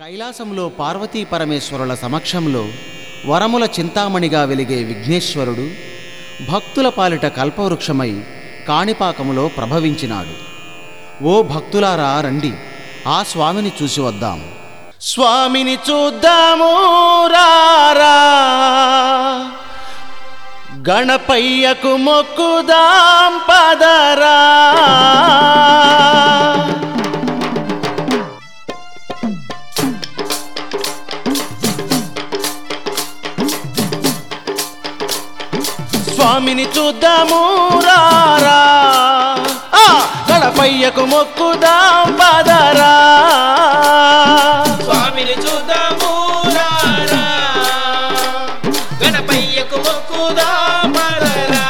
కైలాసంలో పార్వతీ పరమేశ్వరుల సమక్షంలో వరముల చింతామణిగా వెలిగే విఘ్నేశ్వరుడు భక్తుల పాలిట కల్పవృక్షమై కాణిపాకములో ప్రభవించినాడు ఓ భక్తులారా రండి ఆ స్వామిని చూసి వద్దాం స్వామిని చూద్దాము రారా గణపయ్యకు మొక్కుదాం పదరా స్వామిని చూద్దాము రారా ఆ, గణపయ్యకు మొక్కుదాం పదరా స్వామిని చూద్దాము రారా గణపయ్యకు మొక్కుదాం పదరా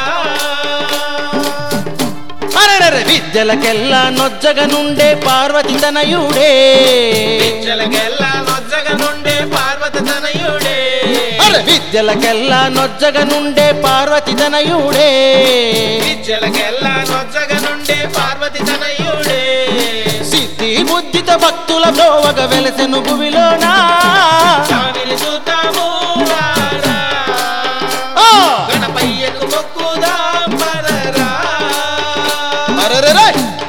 అరెరెరె విద్యలకెల్లా నొజ్జగ నుండే పార్వతి తనయుడే జలగెల్ల నొజ్జగ నుండే పార్వత తనయుడే అరె విద్యలకెల్లా నొజ్జగ నుండే పార్వతి తనయుడే జలగెల్ల నొజ్జగ నుండే పార్వతి తనయుడే సిద్ధి బుద్ధిత భక్తుల బ్రోవగ వెలసెను భువిలోనా స్వామిని చూద్దాము రారా ఆ! గణపయ్యకు మొక్కుదాం పదరా అరెరెరె!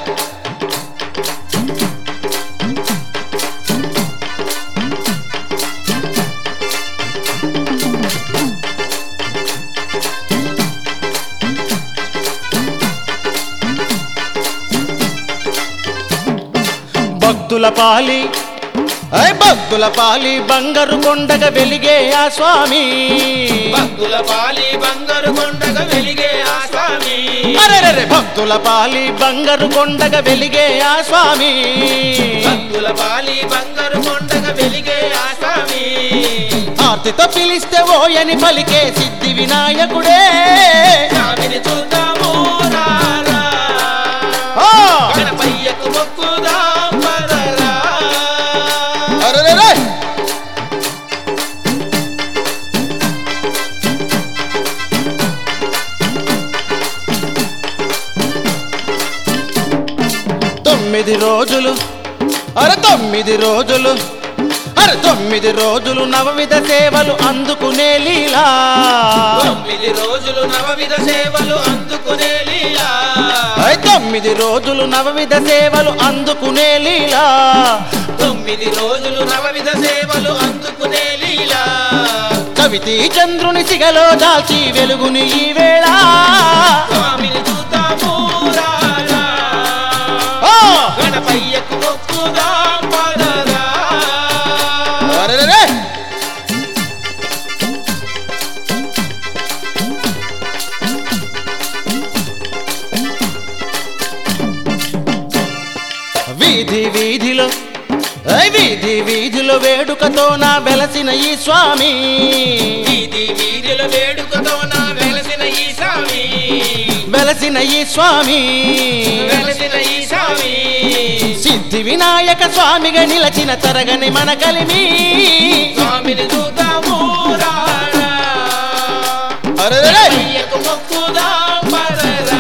భక్తుల పాలి ఐ భక్తుల పాలి బంగారు కొండగ వెలిగే ఆ స్వామి భక్తుల పాలి బంగారు కొండగ వెలిగే ఆ స్వామి అరెరెరె భక్తుల పాలి బంగారు కొండగ వెలిగే ఆ స్వామి భక్తుల పాలి బంగారు కొండగ వెలిగే ఆ స్వామి ఆర్తితో పిలిస్తే ఓయని పలికే సిద్ధి వినాయకుడే స్వామిని చూద్దాము రారా ఆ! గణపయ్యకు మొక్కుదాం పదరా అరెరెరె! తొమ్మిది రోజులు అరే తొమ్మిది రోజులు అరే తొమ్మిది రోజులు నవవిధ సేవలు అందుకునే లీలా తొమ్మిది రోజులు నవవిధ సేవలు అందుకునే లీలా అరే తొమ్మిది రోజులు నవవిధ సేవలు అందుకునే లీలా తొమ్మిది రోజులు నవవిధ సేవలు అందుకునే లీలా కవితి చంద్రుని సిగలో దాల్చి వెలుగుని ఈ వేళ స్వామిని చూద్దాము రారా ఆ! గణపయ్యకు మొక్కుదాం పదరా అరెరెరె! వీధి వీధిలో ఐ వీధి వీధిలో వేడుకతో నా వెలసిన ఈ స్వామి వీధి వీధిల వేడుకతో నా వెలసిన ఈ స్వామి వెలసిన ఈ స్వామి వెలసిన ఈ స్వామి సిద్ధి వినాయక స్వామిగా నిలచిన తరగని మన కలిమి స్వామిని చూద్దాము రారా అరెరెరె! అయ్యకు మొక్కుదాం పదరా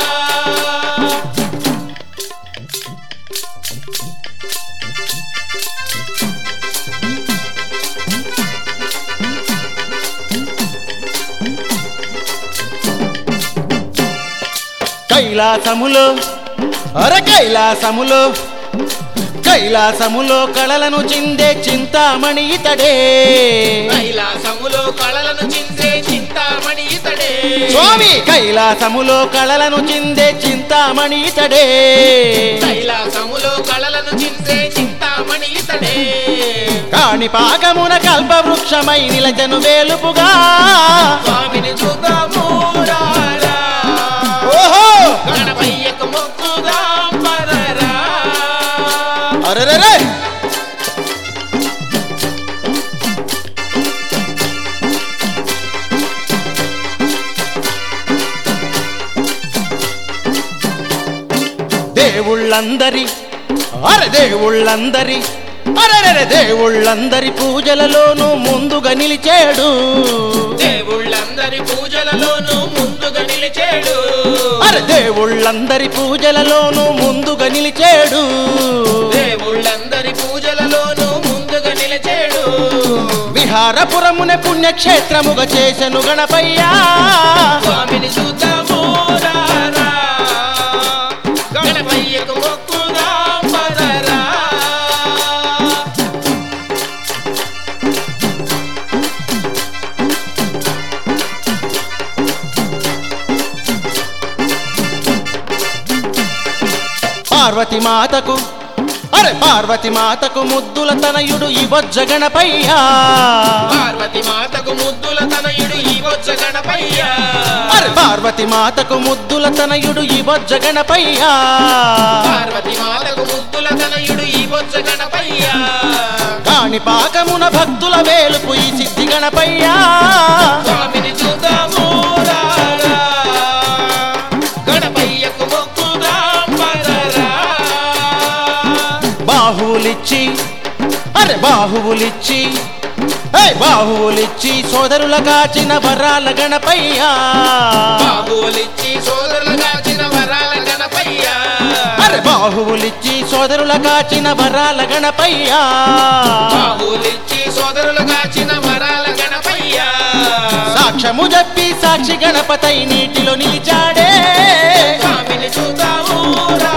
కైలాసములో అర కైలాసములో కైలాసములో కళలను చిందే చింతామణి ఇతడే కైలాసములో కళలను చిందే చింతామణి ఇతడే స్వామి కైలాసములో కళలను చిందే చింతామణి ఇతడే కైలాసములో కళలను చిందే చింతామణి ఇతడే కాణిపాకమున కల్పవృక్షమై నిలచను వేలుపుగా స్వామిని చూద్దాము రారా ఓహో గణపయ్యకు మొక్కుదాం పదరా అరెరెరె! దేవుళ్ళందరి అరే దేవుళ్ళందరి అరెరెరె దేవుళ్ళందరి పూజలలోనూ ముందుగా నిలిచాడు దేవుళ్ళందరి పూజలలోనూ ముందుగా నిలిచేడు అరే దేవుళ్ళందరి పూజలలోనూ ముందుగా నిలిచాడు దేవుళ్ళందరి పూజలలోనూ ముందుగా పురపురమున పుణ్యక్షేత్రముగా చేసెను గణపయ్యా స్వామిని చూద్దాము రారా. గణపయ్యకు మొక్కుదాం పదరా. పార్వతి మాతకు అరే పార్వతి మాతకు ముద్దుల తనయుడు ఈ బొజ్జ గణపయ్యా పార్వతి మాతకు ముద్దుల తనయుడు ఈ బొజ్జ గణపయ్య అరే పార్వతి మాతకు ముద్దుల తనయుడు ఈ బొజ్జ గణపయ్యా పార్వతి మాతకు ముద్దుల తనయుడు ఈ బొజ్జ గణపయ్య కాణి పాకమున భక్తుల వేలుపు ఈ సిద్ధి గణపయ్యా స్వామిని చూద్దాము రారా. గణపయ్యకు మొక్కుదాం పదరా. బాహువులిచ్చి అరే బాహువులిచ్చి ఏ బాహువులిచ్చి సోదరుల కాచిన వరాల గణపయ్యా బాహువులిచ్చి సోదరులు కాచిన వరాల గణపయ్య అరే బాహువులిచ్చి సోదరుల కాచిన వరాల గణపయ్యా బాహువులిచ్చి సోదరులు కాచిన వరాల గణపయ్య సాక్ష్యము చెప్పి సాక్షి గణపతై నీటిలో నిలిచాడే స్వామిని చూద్దాము రా